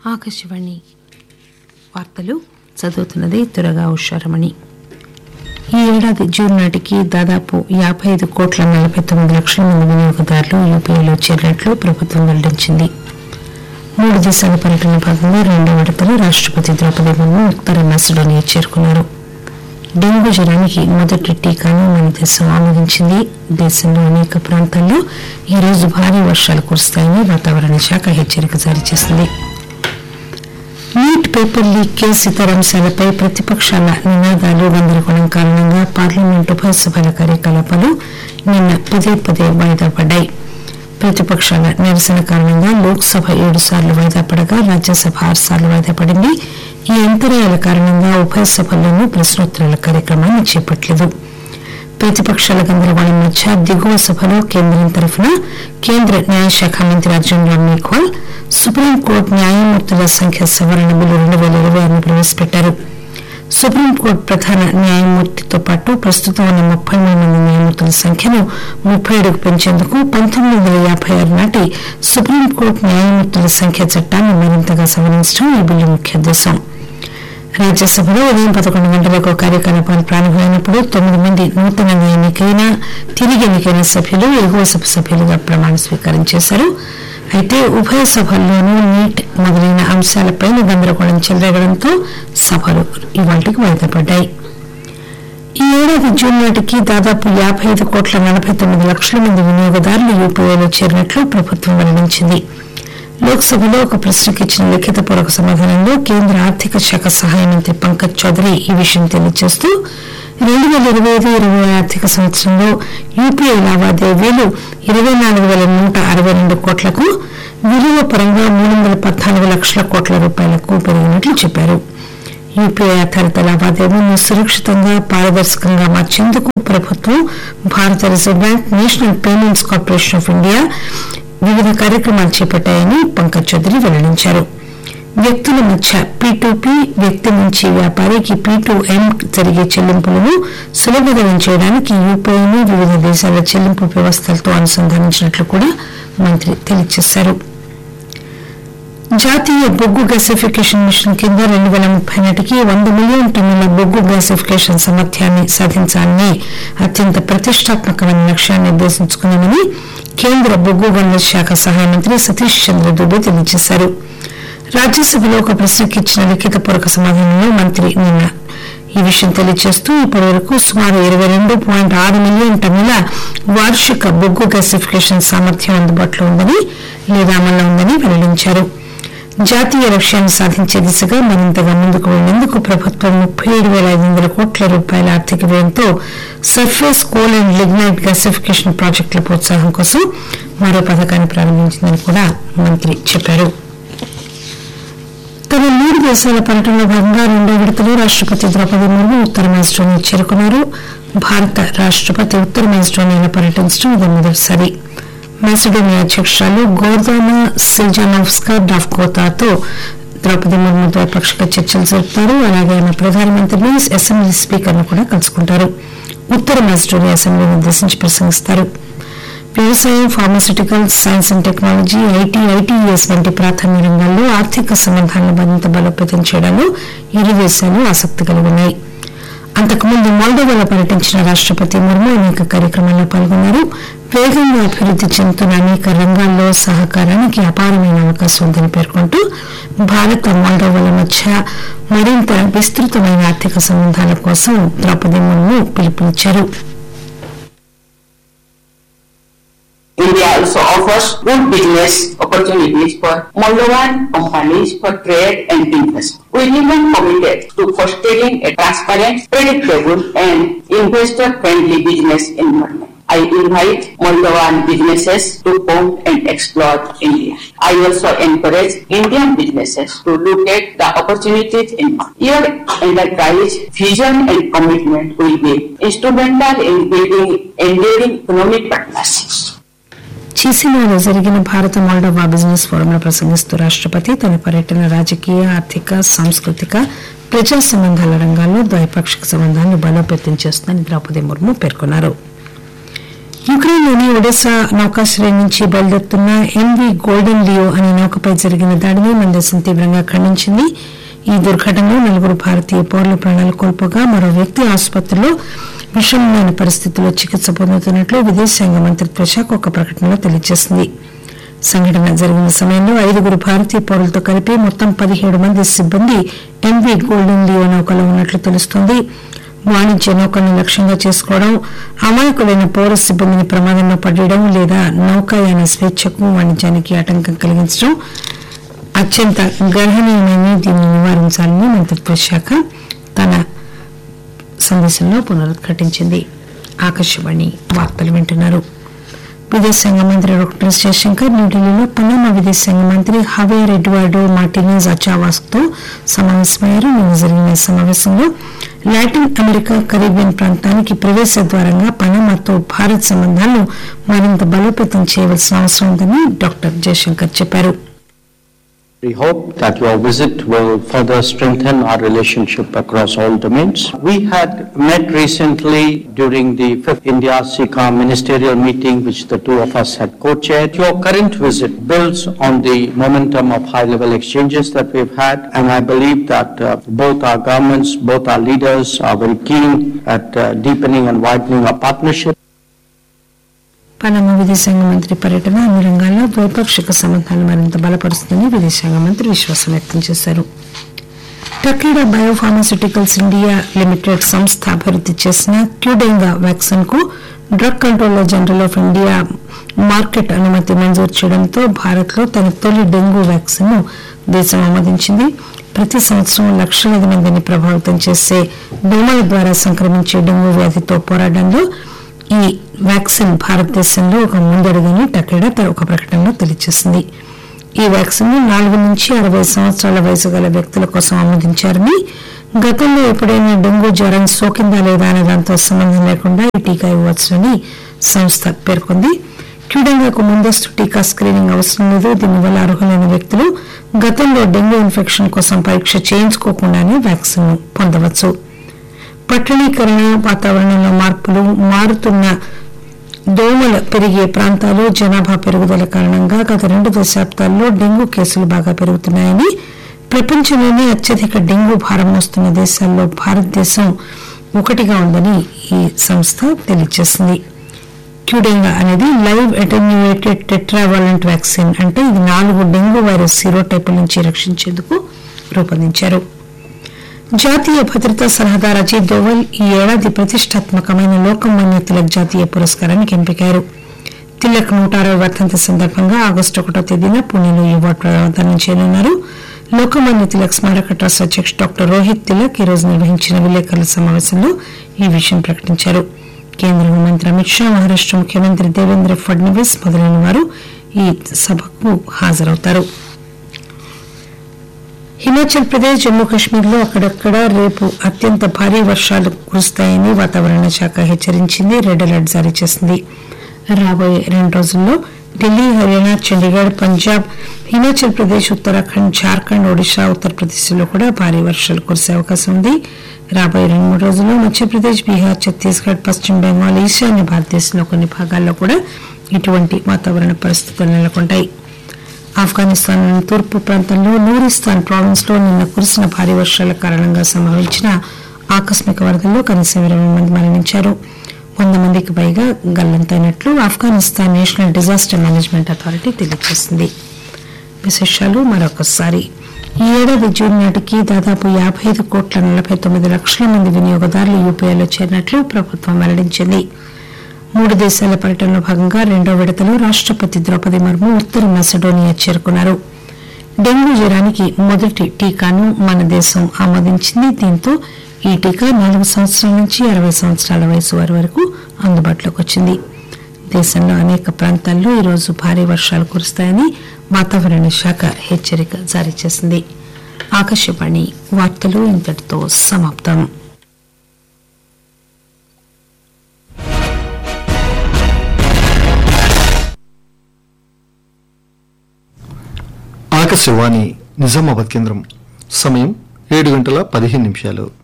ఆకాశవాణి వార్తలు చదువుతున్నది త్వరగా ఉషారమణి ఈ ఏడాది జూన్ నాటికి దాదాపు యాభై ఐదు కోట్ల నలభై తొమ్మిది లక్షల మంది వినియోగదారులు యూపీఐలో చేరినట్లు ప్రభుత్వం వెల్లడించింది మూడు దేశాల పర్యటన భాగంగా రెండో విడతలో రాష్టపతి ద్రౌపది ముర్ము ఉత్తర మాసిడోనియా చేరుకున్నారు డెంగూ జ్వరానికి మొదటి టీకాను మన దేశం ఆమోదించింది దేశంలో అనేక ప్రాంతాల్లో ఈ రోజు భారీ వర్షాలు కురుస్తాయని వాతావరణ శాఖ హెచ్చరిక జారీ చేసింది నీట్ పేపర్ లీక్ కేసు ఇతర అంశాలపై ప్రతిపక్షాల నినాదాలు గందరగోళం కారణంగా పార్లమెంటు ఉభయ సభల కార్యకలాపాలు నిన్న పదే పదే వాయిదా పడ్డాయి ప్రతిపక్షాల నిరసన కారణంగా లోక్సభ ఏడు సార్లు వాయిదా పడగా రాజ్యసభ ఆరు సార్లు వాయిదా పడింది ఈ అంతరాయాల కారణంగా ఉభయ సభల్లోనూ ప్రశ్నోత్తరాల కార్యక్రమాన్ని చేపట్టలేదు ప్రతిపక్షాల గందరగోళం మధ్య దిగువ సభలో కేంద్రం తరఫున కేంద్ర న్యాయశాఖ మంత్రి అర్జున్ రామ్ మేఘ్వాల్ సుప్రీంకోర్టు న్యాయమూర్తుల సంఖ్య సవరణ బిల్లు రెండు వేల ఇరవై ఆరును ప్రవేశపెట్టారు సుప్రీంకోర్టు ప్రధాన న్యాయమూర్తితో పాటు ప్రస్తుతం ఉన్న ముప్పై మూడు మంది న్యాయమూర్తుల సంఖ్యను ముప్పై ఏడుకు పెంచేందుకు పంతొమ్మిది వందల యాభై ఆరు నాటి సుప్రీంకోర్టు న్యాయమూర్తుల సంఖ్య చట్టాన్ని మరింతగా సవరించడం ఈ బిల్లు ముఖ్య ఉద్దేశం రాజ్యసభలో ఉదయం పదకొండు గంటలకు కార్యకలాపాలు ప్రారంభమైనప్పుడు తొమ్మిది మంది నూతనంగా ఎన్నికైన తిరిగి ఎన్నికైన సభ్యులు ఎగువ సభ సభ్యులుగా ప్రమాణ స్వీకారం చేశారు అయితే ఉభయ సభల్లోనూ నీట్ మొదలైన అంశాలపై గందరగోళం చెలరేగడంతో సభలు ఇవాళకి వాయిదా పడ్డాయి ఈ ఏడాది జూన్ నాటికి దాదాపు యాభై ఐదు కోట్ల నలభై తొమ్మిది లక్షల మంది వినియోగదారులు యూపీఐలో చేరినట్లు ప్రభుత్వం వెల్లడించింది లోక్సభలో ఒక ప్రశ్నకు ఇచ్చిన లిఖితపూర్వక సమాధానంలో కేంద్ర ఆర్థిక శాఖ సహాయ మంత్రి పంకజ్ చౌదరి ఈ విషయం తెలియజేస్తూ రెండు వేల ఇరవై ఐదు ఇరవై ఆర్థిక సంవత్సరంలో యూపీఐ లావాదేవీలు ఇరవై నాలుగు వేల నూట అరవై రెండు కోట్లకు విలువ పరంగా మూడు వందల పద్నాలుగు లక్షల కోట్ల రూపాయలకు పెరిగినట్లు చెప్పారు యూపీఐ ఆధారిత లావాదేవీలను సురక్షితంగా పారదర్శకంగా మార్చేందుకు ప్రభుత్వం భారత reserve bank national payments corporation of India వివిధ కార్యక్రమాలు చేపట్టాయని పంకజ్ చౌదరి వెల్లడించారు వ్యక్తుల మధ్య పీ వ్యక్తి నుంచి వ్యాపారికి పీ ఎం జరిగే చెల్లింపులను సులభతరం చేయడానికి యూపీఐను వివిధ దేశాల చెల్లింపు వ్యవస్థలతో అనుసంధానించినట్లు కూడా మంత్రి తెలియజేశారు జాతీయ బొగ్గు గ్యాసిఫికేషన్ మిషన్ కింద రెండు వేల ముప్పై నాటికి వంద మిలియన్ టన్నుల బొగ్గు గ్యాసిఫికేషన్ సామర్థ్యాన్ని సాధించాలని అత్యంత ప్రతిష్టాత్మకమైన లక్ష్యాన్ని నిర్దేశించుకున్నామని కేంద్ర బొగ్గు గనుల శాఖ సహాయ మంత్రి సతీష్ చంద్ర దుబే తెలియజేశారు రాజ్యసభలో ఒక ప్రశ్నకు ఇచ్చిన లిఖితపూర్వక సమాధానంలో మంత్రి నిన్న ఈ విషయం తెలియజేస్తూ ఇప్పటి వరకు సుమారు ఇరవై రెండు పాయింట్ ఆరు మిలియన్ టన్నుల వార్షిక బొగ్గు గ్యాసిఫికేషన్ సామర్థ్యం అందుబాటులో ఉందని లేదా అమల్లో ఉందని వెల్లడించారు జాతీయ లక్ష్యాన్ని సాధించే దిశగా మరింతగా ముందుకు వెళ్లేందుకు ప్రభుత్వం ముప్పై ఏడు వేల ఐదు వందల కోట్ల రూపాయల ఆర్థిక వ్యయంతో surface coal and lignite gasification ప్రాజెక్టుల ప్రోత్సాహం కోసం మరో పథకాన్ని ప్రారంభించిందని కూడా మంత్రి చెప్పారు తమ మూడు దేశాల పర్యటనలో భాగంగా రెండో విడతలో రాష్టపతి ద్రౌపది ముర్ము ఉత్తర మాజిడోనియా చేరుకున్నారు భారత రాష్టపతి ఉత్తర మాజిడోనియాలో పర్యటించడం ఇదే మొదటిసారి మాసిడోనియా అధ్యక్షురాలు గోర్దానా సిల్జానోవ్స్కా డాఫ్కోతాతో ద్రౌపది ముర్ము ద్వైపాక్షిక చర్చలు జరుపుతారు అలాగే ఆమె ప్రధానమంత్రిని అసెంబ్లీ స్పీకర్ను కూడా కలుసుకుంటారు ఉత్తర మాసిడోనియా అసెంబ్లీని ఉద్దేశించి ప్రసంగిస్తారు వ్యవసాయం pharmaceuticals science and technology IT ITS వంటి ప్రాధాన్య రంగాల్లో ఆర్థిక సంబంధాలను మరింత బలోపేతం చేయడంలో ఇరు దేశాలు ఆసక్తి కలిగి ఉన్నాయి అంతకుముందు మోల్డోవాలో పర్యటించిన రాష్టపతి ముర్ము అనేక కార్యక్రమాల్లో పాల్గొన్నారు వేగంగా అభివృద్ది చెందుతున్న అనేక రంగాల్లో సహకారానికి అపారమైన అవకాశం ఉందని పేర్కొంటూ భారత్ మోల్డోవాల మధ్య మరింత విస్తృతమైన ఆర్థిక సంబంధాల కోసం ద్రౌపది ముర్ము పిలుపునిచ్చారు India also offers good business opportunities for Moldovan companies for trade and investment. We remain committed to fostering a transparent, predictable and investor-friendly business environment. I invite Moldovan businesses to come and explore India. I also encourage Indian businesses to look at the opportunities in your enterprise vision and commitment will be instrumental in building enduring economic partnerships. చీసినాలో జరిగిన భారత Moldova business ఫోరంలో ప్రసంగిస్తూ రాష్టపతి తన పర్యటన రాజకీయ ఆర్థిక సాంస్కృతిక ప్రజా సంబంధాల రంగాల్లో ద్వైపాక్షిక సంబంధాన్ని బలోపేతం చేస్తుందని ద్రౌపది ముర్ము పేర్కొన్నారు యుక్రెయిన్లోని ఒడెసా నౌకాశ్రయం నుంచి బయలుదేరుతున్న ఎంవి గోల్డెన్ లియో అనే నౌకపై జరిగిన దాడిని మన దేశం తీవ్రంగా ఖండించింది ఈ దుర్ఘటనలో నలుగురు భారతీయ పౌరులు ప్రాణాలు కోల్పోగా మరో వ్యక్తి ఆసుపత్రిలో విషమమైన పరిస్థితుల్లో చికిత్స పొందుతున్నట్లు విదేశాంగ మంత్రిత్వ శాఖ ఒక ప్రకటనలో తెలియజేసింది సంఘటన జరిగిన సమయంలో ఐదుగురు భారతీయ పౌరులతో కలిపి మొత్తం పదిహేడు మంది సిబ్బంది ఎంవీ గోల్డెన్ లియో నౌకలో ఉన్నట్లు తెలుస్తోంది వాణిజ్య నౌకలను లక్ష్యంగా చేసుకోవడం అమాయకులైన పౌర సిబ్బందిని ప్రమాదంలో పడేయడం లేదా నౌకాయాన స్వేచ్ఛకు వాణిజ్యానికి ఆటంకం కలిగించడం అత్యంత గర్హనీయమైన దీన్ని నివారించాలని మంత్రిత్వ శాఖ తన సందేశంలో పునరుద్ఘాటించింది ఆకాశవాణి వార్తలు వింటున్నారు విదేశాంగ మంత్రి డాక్టర్ ఎస్ జయశంకర్ న్యూఢిల్లీలో పనామా విదేశాంగ మంత్రి హవేర్ ఎడ్వార్డో మార్టినెజ్ అచావాస్ తో సమావేశమయ్యారు నిన్న జరిగిన ఈ సమావేశంలో లాటిన్ అమెరికా కరీబియన్ ప్రాంతానికి ప్రవేశ ద్వారంగా పనామాతో భారత్ సంబంధాలను మరింత బలోపేతం చేయవలసిన అవసరం ఉందని డాక్టర్ జయశంకర్ చెప్పారు We hope that your visit will further strengthen our relationship across all domains. We had met recently during the fifth India SICA ministerial meeting, which the two of us had co-chaired. Your current visit builds on the momentum of high-level exchanges that we've had, and I believe that uh, both our governments, both our leaders are very keen at uh, deepening and widening our partnership. Panama విదేశాంగ మంత్రి పర్యటన అన్ని రంగాల్లో ద్వైపాక్షిక సంబంధాలు మరింత బలపరుస్తుందని విదేశాంగ మంత్రి విశ్వాసం వ్యక్తం చేశారు టకీడా బయోఫార్మాస్యూటికల్స్ ఇండియా లిమిటెడ్ సంస్థ అభివృద్ధి చేసిన క్యూడెంగా వ్యాక్సిన్ కు drug controller general of India market అనుమతి మంజూరు చేయడంతో భారత్ లో తన తొలి డెంగూ వ్యాక్సిన్ ను దేశం ఆమోదించింది ప్రతి సంవత్సరం లక్షలాది మందిని ప్రభావితం చేసే దోమల ద్వారా సంక్రమించే డెంగూ వ్యాధితో పోరాటంలో ఈ వ్యాక్సిన్ భారతదేశంలో ఒక ముందడుగని టకేడా తన ఒక ప్రకటనలో తెలియజేసింది ఈ వ్యాక్సిన్ ను నాలుగు నుంచి అరవై సంవత్సరాల వయసు గల వ్యక్తుల కోసం ఆమోదించారని గతంలో ఎప్పుడైనా డెంగూ జ్వరం సోకిందా లేదా అనే దాంతో సంబంధం లేకుండా ఈ టీకా ఇవ్వవచ్చునని సంస్థ పేర్కొంది క్యూడెంగాకు ముందస్తు టీకా స్క్రీనింగ్ అవసరం లేదు దీనివల్ల అర్హులైన వ్యక్తులు గతంలో డెంగూ ఇన్ఫెక్షన్ కోసం పరీక్ష చేయించుకోకుండానే వ్యాక్సిన్ ను పొందవచ్చు పట్టణీకరణ వాతావరణంలో మార్పులు మారుతున్న దోమలు పెరిగే ప్రాంతాలు జనాభా పెరుగుదల కారణంగా గత రెండు దశాబ్దాల్లో డెంగూ కేసులు బాగా పెరుగుతున్నాయని ప్రపంచంలోనే అత్యధిక డెంగూ భారం మోస్తున్న దేశాల్లో భారతదేశం ఒకటిగా ఉందని ఈ సంస్థ తెలియజేసింది క్యూడెంగా అనేది లైవ్ అటెన్యూయేటెడ్ టెట్రావాలెంట్ వ్యాక్సిన్ అంటే ఇది నాలుగు డెంగూ వైరస్ సీరోటైపుల నుంచి రక్షించేందుకు రూపొందించారు జాతీయ భద్రతా సలహాదారు అజయ్ దోవల్ ఈ ఏడాది ప్రతిష్టాత్మకమైన లోకమాన్య తిలక్ జాతీయ పురస్కారానికి ఎంపికారు తిలక్ నూట అరవై వర్ధంతి సందర్భంగా ఆగస్టు ఒకటో తేదీన పుణెలో ఈ అవార్డు ప్రదానం చేయనున్నారు లోకమాన్య తిలక్ స్మారక ట్రస్ట్ అధ్యక్షుడు డాక్టర్ రోహిత్ తిలక్ ఈ రోజు నిర్వహించిన విలేకరుల సమావేశంలో ఈ విషయం ప్రకటించారు కేంద్ర హోంమంత్రి అమిత్ షా మహారాష్ట ముఖ్యమంత్రి దేవేంద్ర ఫడ్నవీస్ మొదలైన వారు ఈ సభకు హాజరవుతారు హిమాచల్ ప్రదేశ్ జమ్మూ కాశ్మీర్ లో అక్కడక్కడ రేపు అత్యంత భారీ వర్షాలు కురుస్తాయని వాతావరణ శాఖ హెచ్చరించింది రెడ్ అలర్ట్ జారీ చేసింది రాబోయే రెండు రోజుల్లో ఢిల్లీ హర్యానా చండీగఢ్ పంజాబ్ హిమాచల్ ప్రదేశ్ ఉత్తరాఖండ్ జార్ఖండ్ ఒడిశా ఉత్తరప్రదేశ్ లో కూడా భారీ వర్షాలు కురిసే అవకాశం ఉంది రాబోయే రెండు మూడు రోజుల్లో మధ్యప్రదేశ్ బీహార్ ఛత్తీస్గఢ్ పశ్చిమ బెంగాల్ ఈశాన్య భారతదేశంలో కొన్ని భాగాల్లో కూడా ఇటువంటి వాతావరణ పరిస్థితులు నెలకొంటాయి ఆఫ్ఘనిస్తాన్ తూర్పు ప్రాంతంలో నూరిస్తాన్ ప్రావిన్స్ లో నిన్న కురిసిన భారీ వర్షాల కారణంగా సంభవించిన ఆకస్మిక వరదల్లో కనీసం ఇరవై మంది మరణించారు వంద మందికి పైగా గల్లంతైనట్లు Afghanistan national disaster management authority తెలియజేసింది విశేషాలు మరొకసారి ఈ ఏడాది జూన్ నాటికి దాదాపు యాభై ఐదు కోట్ల నలభై తొమ్మిది లక్షల మంది వినియోగదారులు యూపీఐలో చేరినట్లు ప్రభుత్వం వెల్లడించింది మూడు దేశాల పర్యటనలో భాగంగా రెండో విడతలో రాష్టపతి ద్రౌపది ముర్ము ఉత్తర మెసడోనియా చేరుకున్నారు డెంగూ జ్వరానికి మొదటి టీకాను మన దేశం ఆమోదించింది దీంతో ఈ టీకా నాలుగు సంవత్సరాల నుంచి అరవై సంవత్సరాల వయసు వారి వరకు అందుబాటులోకి వచ్చింది దేశంలో అనేక ప్రాంతాల్లో ఈరోజు భారీ వర్షాలు కురుస్తాయని వాతావరణ శాఖ హెచ్చరిక జారీ చేసింది ఆకాశవాణి వార్తలు ఇంతటితో సమాప్తం ఆకాశవాణి నిజామాబాద్ కేంద్రం సమయం ఏడు గంటల పదిహేను నిమిషాలు